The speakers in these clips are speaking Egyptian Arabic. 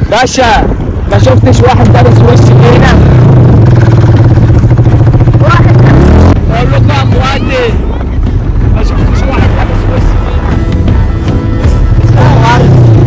باشا ما شفتش واحد لابس وش هنا واحد بقول لكم يا مهندس ما شفتش واحد لابس وش هنا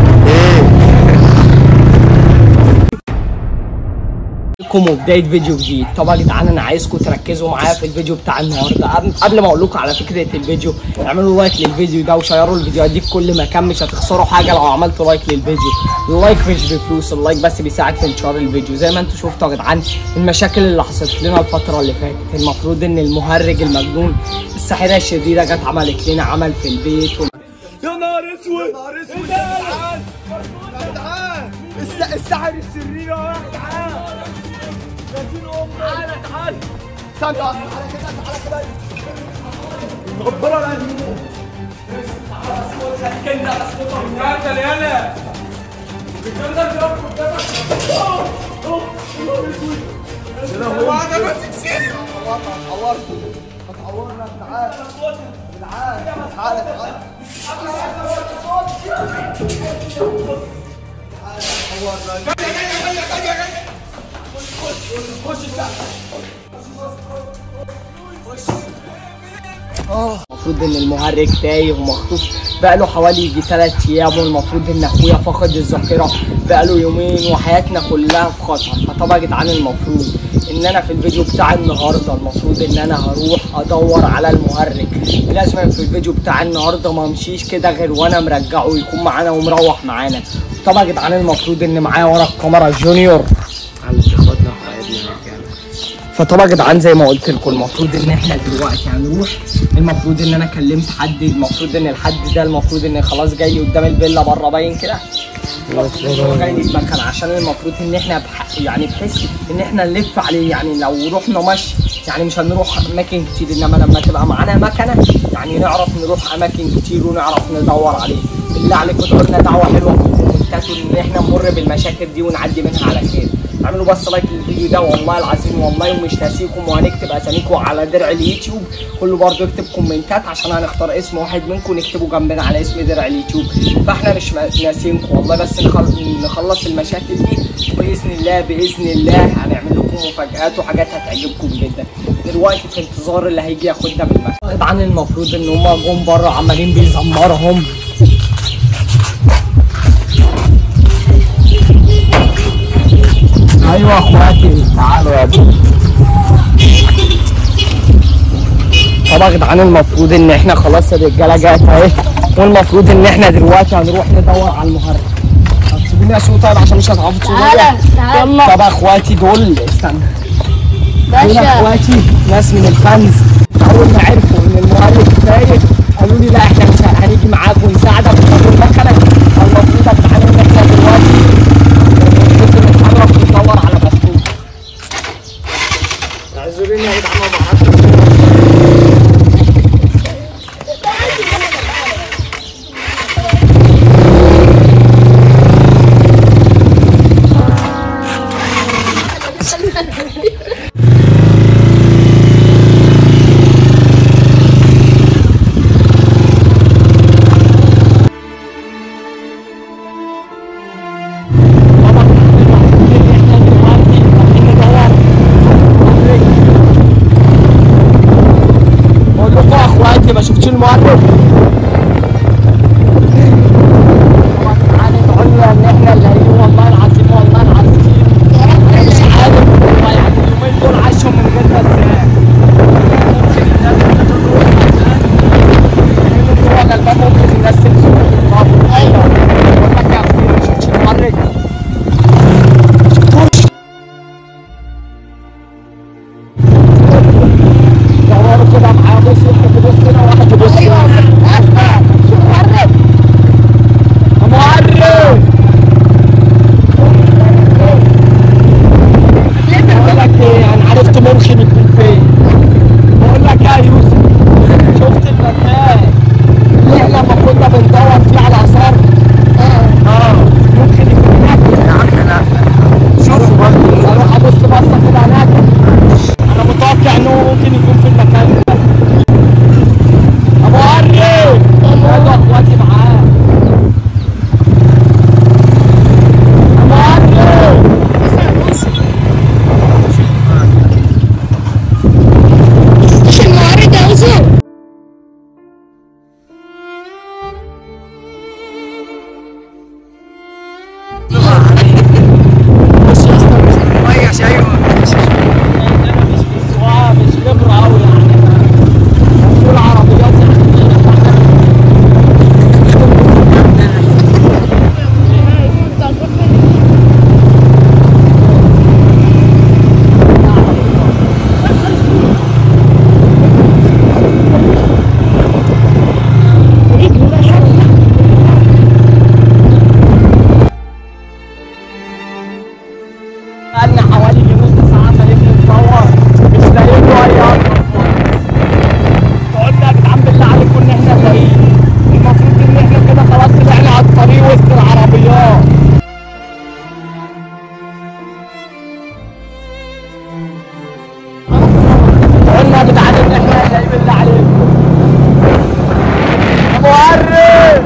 لكم وبدايه فيديو جديد طبعا يا جدعان انا عايزكم تركزوا معايا في الفيديو بتاع النهارده قبل- قبل ما اقول لكم على فكره الفيديو اعملوا لايك للفيديو ده وشيروا الفيديوهات دي في كل مكان مش هتخسروا حاجه لو عملتوا لايك للفيديو اللايك مش بفلوس اللايك بس بيساعد في انتشار الفيديو زي ما انتم شفتوا يا جدعان المشاكل اللي حصلت لنا الفتره اللي فاتت المفروض ان المهرج المجنون الساحره الشريره جت عملت لنا عمل في البيت و... يا نهار اسود نهار اسود يا جدعان يا جدعان الس- السحر الشرير يا جدعان يا دين امي تعالى تعالى استنى تعالى كده تعالى كده مغبرة لا كده يلا هو انا ماسك سيري اتعورت اتعورنا تعالى تعالى تعالى تعالى المفروض ان المهرج تايه ومخطوف بقاله حوالي يجي تلات ايام والمفروض ان اخويا فقد الذاكره بقاله يومين وحياتنا كلها في خطر فطبعا يا جدعان المفروض ان انا في الفيديو بتاع النهارده المفروض ان انا هروح ادور على المهرج لازم في الفيديو بتاع النهارده ما امشيش كده غير وانا مرجعه يكون معانا ومروح معانا طبعا يا جدعان المفروض ان معايا ورا الكاميرا جونيور فطبعا يا جدعان زي ما قلت لكم المفروض ان احنا دلوقتي هنروح المفروض ان انا كلمت حد المفروض ان الحد ده المفروض ان خلاص جاي لي قدام الفيلا بره باين كده المفروض هو جاي لي المكان عشان المفروض ان احنا بح... يعني بحيث ان احنا نلف عليه يعني لو رحنا مشي يعني مش هنروح اماكن كتير انما لما تبقى معانا مكنه يعني نعرف نروح اماكن كتير ونعرف ندور عليه بالله عليكم ادعوا لنا دعوه حلوه في الكومنتات ان احنا نمر بالمشاكل دي ونعدي منها على خير اعملوا بس لايك للفيديو ده والله العظيم والله ومش ناسيكم وهنكتب اساميكم على درع اليوتيوب كله برضه يكتب كومنتات عشان هنختار اسم واحد منكم نكتبه جنبنا على اسم درع اليوتيوب فاحنا مش ناسينكم والله بس نخل- نخلص المشاكل دي باذن الله باذن الله هنعمل لكم مفاجآت وحاجات هتعجبكم جدا دلوقتي في انتظار اللي هيجي ياخدنا بالمكان طبعا المفروض ان هم جم بره عمالين بيزمرهم ايوه يا اخواتي تعالوا يا ابني طبعا يا جدعان المفروض ان احنا خلاص الرجاله جت اهي والمفروض ان احنا دلوقتي هنروح ندور على المهرج هتسيبوني اسوق طيب عشان مش هتعرفوا تسوقوا تعالى تعالى طب يا اخواتي دول استنى دول باشا اخواتي ناس من الفانز اول ما عرفوا ان المهرج تايه قالوا لي لا احنا مش هنيجي معاك ونساعدك وناخد المكنه المفروض يا جدعان ان احنا دلوقتي ممكن نتحرك وندور على بسكوت اعذروني يا جدعان ما بعرفش أسوق. طبعا المفروض ان احنا دلوقتي رايحين ندور بقول لكم يا اخواتي ما شفتش المؤرخ طبعا تعالى ادعوا لنا ان احنا اللي هيجوا والله العظيم والله العظيم انا مش عارف والله يعني اليومين دول عاشهم من غيرنا ازاي ممكن الناس تروح مثلا من جوه الالباب ممكن الناس تمسك الباب ايوه بقول لك يا اخويا ما شفتش المؤرخ دوروا كده معايا بص واحد يبص هنا وواحد يبص هنا بص يا اسطى مش ميش ايوه انا مش بسواقه مش خبره قوي يعني مسؤول عربيات بقالنا حوالي يجي نص ساعة خلينا ندور مش لاقيين له أي أثر خالص. قلنا يا جدعان بالله عليكم إن إحنا لاقيين المفروض إن إحنا كده خلاص طلعنا على الطريق وسط العربيات قلنا يا جدعان إن إحنا لاقيين بالله عليكم يا مهرب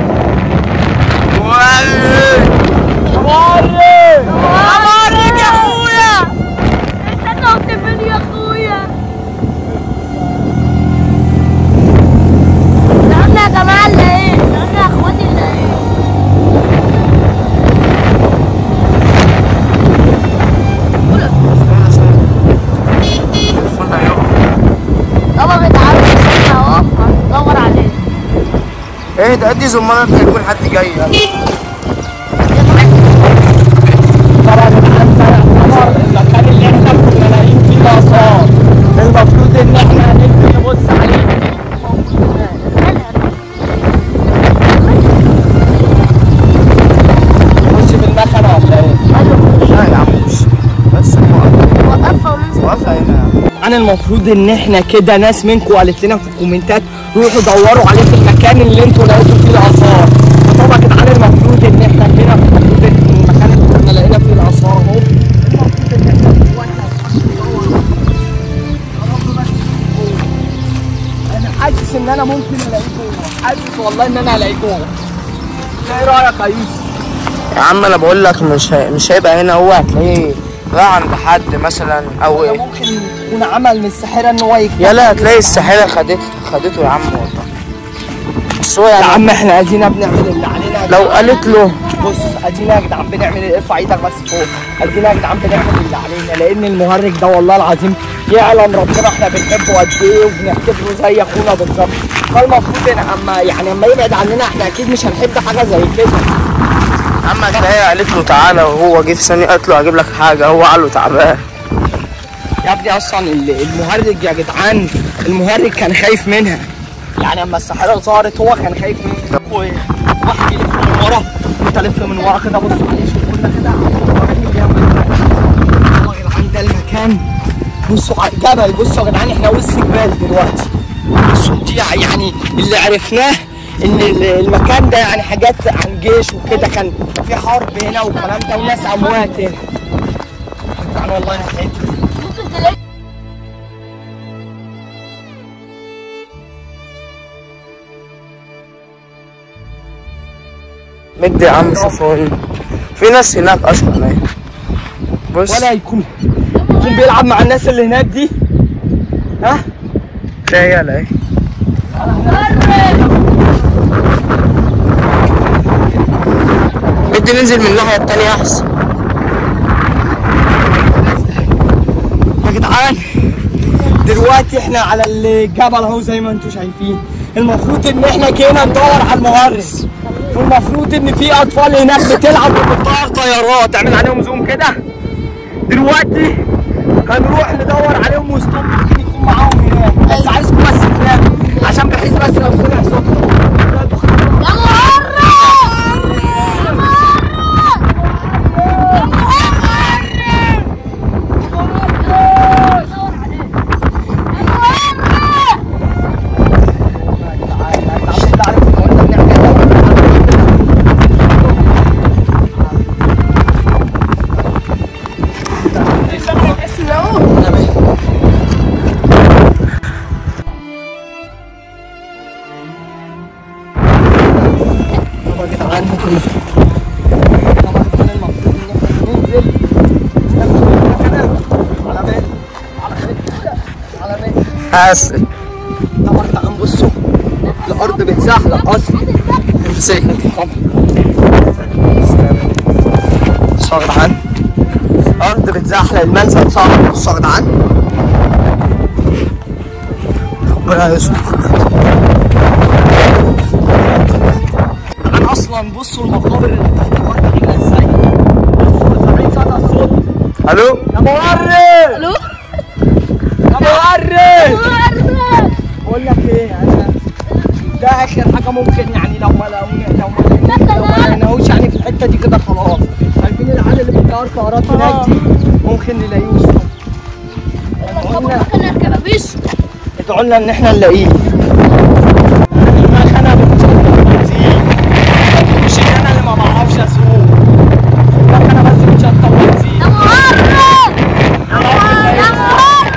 مولد يا مهرب أمرك يا أخويا أنت تقف فين يا أخويا لأن يا جماعة اللي إيه لأن يا إخواتي اللي إيه طبعا بتعرف استنى أهو هندور عليه ايه ده ادي زمانك هيكون حد جاي طبعا انت يعتبر المكان اللي احنا كنا لاقيين فيه الاثار المفروض ان احنا ننزل نبص عليه نخش بالمكنه ولا ايه؟ لا يا عم مش بس هو وقفها وننزل واقفه هنا يا عم انا المفروض ان احنا كده ناس منكم قالت لنا في الكومنتات روحوا دوروا عليه في المكان اللي انتوا لقيتوا فيه الاثار فطبعا يا جدعان المفروض ان احنا هنا المفروض ان المكان اللي كنا لقينا فيه الاثار اهو المفروض ان احنا دلوقتي هنخش ندور يا رب بس يكون جوه. انا حاسس ان انا ممكن الاقيه جوه حاسس والله ان انا الاقيه جوه ايه رايك يا يوسف؟ يا عم انا بقول لك مش هي... مش هيبقى هنا هو هتلاقيه راح عند حد مثلا او ده ايه ممكن يكون عمل من الساحره ان هو يكتب يلا هتلاقي الساحره خدته خدته يا عم والله بس هو يا يعني عم احنا ادينا بنعمل اللي علينا يا لو جدعان. قالت له بص ادينا يا جدعان بنعمل ايه ارفع ايدك بس فوق ادينا يا جدعان بنعمل اللي علينا لان المهرج ده والله العظيم يعلم ربنا احنا بنحبه قد ايه وبنعتبره زي اخونا بالظبط فالمفروض ان اما يعني اما يبعد عننا احنا اكيد مش هنحب حاجه زي كده يا عم هتلاقيها قالت له تعالى وهو جه في ثانيه قالت له هجيب لك حاجه هو قال له تعبان يا ابني اصلا ال- المهرج يا جدعان المهرج كان خايف منها يعني اما الساحره ظهرت هو كان خايف منها واحد يلف من ورا انت لف من ورا كده بص معلش كنا كده والله يا جدعان ده المكان بصوا على الجبل بصوا يا جدعان احنا وسط جبال دلوقتي بصوا دي يعني اللي عرفناه ان ال- المكان ده يعني حاجات عن جيش وكده كان في حرب هنا والكلام ده وناس اموات هنا يعني والله انا خايف ممكن تلاقي مد يا عم شوفوا في ناس هناك اصلا اهي بص ولا يكون يكون بيلعب مع الناس اللي هناك دي ها تلاقي يلا اهي بدي ننزل من الناحيه التانيه احسن يا جدعان دلوقتي احنا على الجبل اهو زي ما انتم شايفين المفروض ان احنا جينا ندور على المهرس والمفروض ان في اطفال هناك بتلعب وبتطير طيارات اعمل عليهم زوم كده دلوقتي هنروح ندور عليهم وسطهم ممكن يكون معاهم هناك بس عايزكم بس تناموا عشان بحيث بس لو سمع صوتهم يا مهرب يا مهرب يا مهرب دور عليه يا مهرب حاسس طبعا تعال بصوا الارض بتزحلق اصلا امسك طبعا استنى بصوا يا جدعان ارض بتزحلق المنزل صعب بصوا يا جدعان ربنا يستر انا اصلا بصوا المقابر اللي تحت الارض عامله ازاي بصوا سامعين صدى الصوت الو يا مورد الو يا مورد مؤرخ بقول لك ايه انا ده اخر حاجه ممكن يعني لو ما لقوني لو ما مثلاً. لو ما لقيناهوش يعني في الحته دي كده خلاص عارفين العيال اللي بتطير طيارات هناك دي ممكن نلاقيه وسطهم خبر مكان الكبابيس ادعوا لنا ان احنا نلاقيه المكنه بتشطب بنزين مش إن انا اللي ما بعرفش اسوق المكنه بس بتشطب بنزين يا مؤرخ يا مؤرخ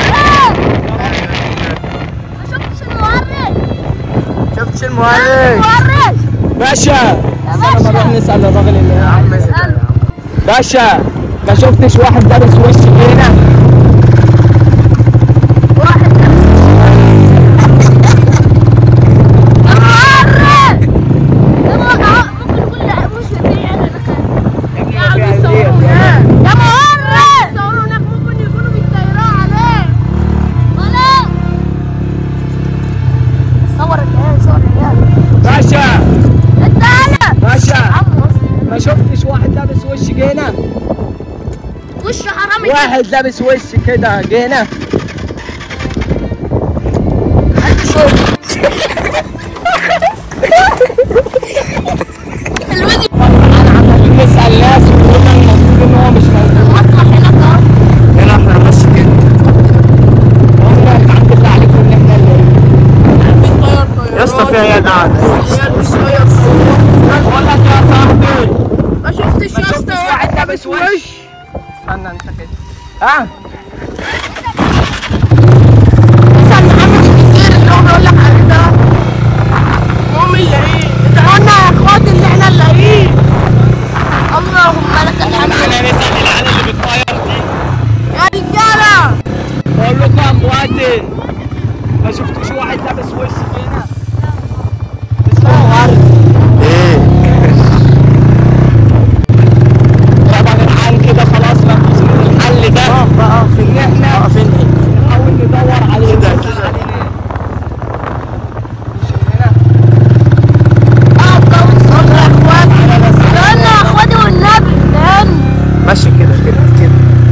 ما شفتش المؤرخ شفتش المهرج مؤرخ باشا باشا. استنى نروح نسال الراجل اللي هنا اسأله. باشا ما شفتش واحد لابس وش هنا واحد يا مؤرخ يا مؤرخ ممكن يكون لا مش في يعني يا عم يصوروا هناك يا مؤرخ يصوروا هناك ممكن يكونوا بيتطيروا عليه خلاص صور العيال صور العيال باشا انت انا باشا عم ما شفتش واحد لابس وش هنا وش حرامي واحد لابس وش كده جه هنا الفيديو عمالين نسال ناس وقلنا المفروض ان هو مش موجود اطلع هناك اهو هنا احنا ماشي كده قلنا الحمد لله عليكم ان احنا اللي يا اسطى في عيال قاعد بقول لك يا صاحبي ما شفتش ما يا شفتش اسطى واحد لابس وش استنى انت كده ها اسال محمد الكثير اللي هو بيقول لك عليه ده هم اللي ايه ده قلنا يا اخواتي اللي احنا نلاقيه اللهم لك الحمد احنا نسال العيال اللي بتطير دي يا رجاله بقول لكم يا مواطن ما شفتوش واحد لابس وش هنا اسمه ورد ايه طبعا يا جدعان كده خلاص ما فيش غير الحل ده بقى في ان احنا نحاول ندور عليه كده كده اه اتجوز صلى يا اخواتي قلنا يا اخواتي والنبي فين ماشي كده كده كده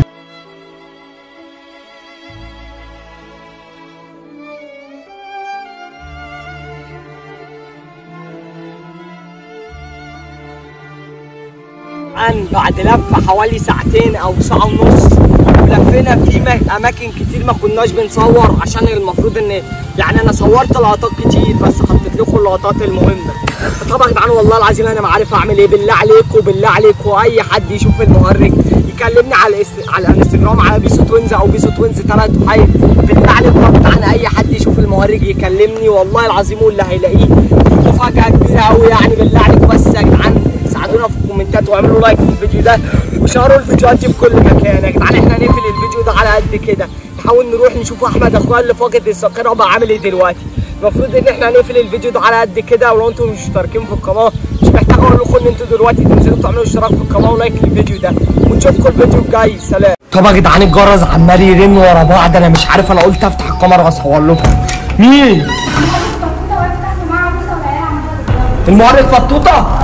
عن بعد لفة حوالي ساعتين أو ساعة ونص لفينا في م- أماكن كتير ما كناش بنصور عشان المفروض إن يعني أنا صورت لقطات كتير بس حطيت لكم اللقطات المهمة طبعا يا جدعان والله العظيم أنا ما عارف أعمل إيه بالله عليكم بالله عليكم أي حد يشوف المهرج يكلمني على الاس... على الانستجرام على بيسو توينز او بيسو توينز ثلاث حي بالله عليكم يا جدعان اي حد يشوف المهرج يكلمني والله العظيم واللي هيلاقيه مفاجأة كبيرة أوي يعني بالله عليكم بس يا جدعان ساعدونا في الكومنتات واعملوا لايك للفيديو ده وشاروا الفيديوهات دي في كل مكان يا جدعان احنا نقفل الفيديو ده على قد كده نحاول نروح نشوف احمد اخويا اللي فاقد الذاكره بقى عامل ايه دلوقتي المفروض ان احنا نقفل الفيديو ده على قد كده ولو انتم مش مشتركين في القناه مش محتاج اقول لكم ان انتوا دلوقتي تنزلوا تعملوا اشتراك في القناه ولايك للفيديو ده ونشوفكم الفيديو الجاي سلام طب يا جدعان الجرس عمال يرن ورا بعض انا مش عارف انا قلت افتح الكاميرا واصور لكم مين المعرض فطوطه